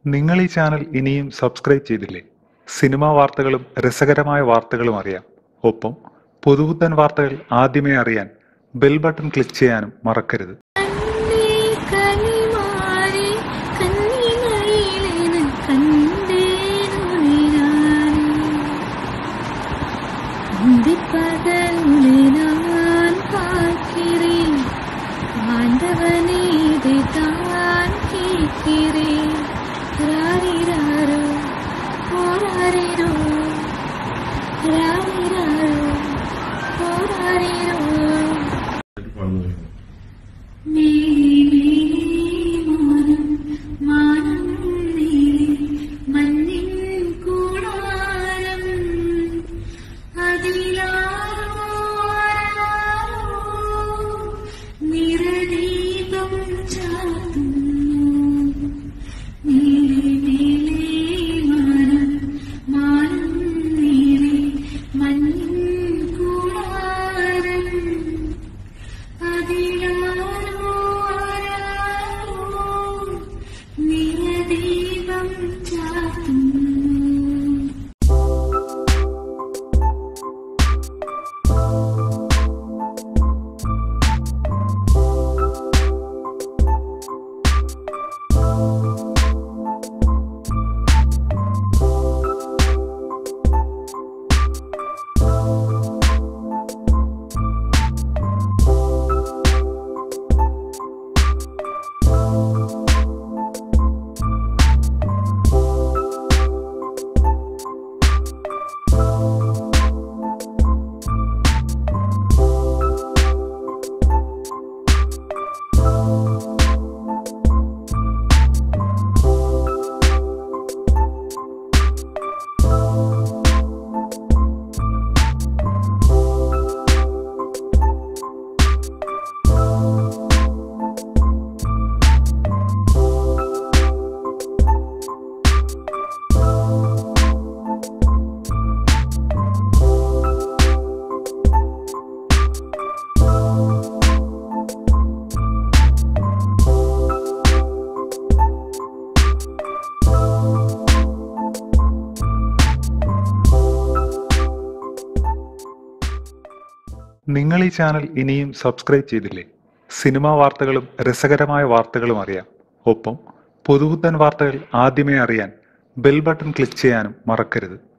നിങ്ങൾ ഈ ചാനൽ ഇനിയും സബ്സ്ക്രൈബ് ചെയ്തില്ലേ സിനിമാ വാർത്തകളും രസകരമായ വാർത്തകളും അറിയാം ഒപ്പം പുതുപുത്തൻ വാർത്തകൾ ആദ്യമേ അറിയാൻ ബെൽ ബട്ടൺ ക്ലിക്ക് ചെയ്യാനും മറക്കരുത് കണ്ണേ കനിമാരി കന്നിമയിലെന കണ്ടേനുനെ ഞാൻ உதிப்பகலுளே நான் பார்க்கிறேன் ஆண்டவனே இதைத்தான் கேட்கிறேன் ராரிராரோ போராரிரோ ராரிராரோ போராரிரோ നീലേ മാനം മാനം നീലേ മഞ്ഞിൻ കൂടാരം അതിലാരോ ആരാരോ നിറദീപം ചാർത്തുന്നു നീലേ നീലേ മാനം മാനം നീലേ മഞ്ഞിൻ കൂടാരം അതിലാരോ ആരാരോ നിറദീപം ചാർത്തുന്നു നിങ്ങൾ ഈ ചാനൽ ഇനിയും സബ്സ്ക്രൈബ് ചെയ്തില്ലേ സിനിമാ വാർത്തകളും രസകരമായ വാർത്തകളും അറിയാം ഒപ്പം പുതുപുത്തൻ വാർത്തകൾ ആദ്യമേ അറിയാൻ ബെൽ ബട്ടൺ ക്ലിക്ക് ചെയ്യാനും മറക്കരുത്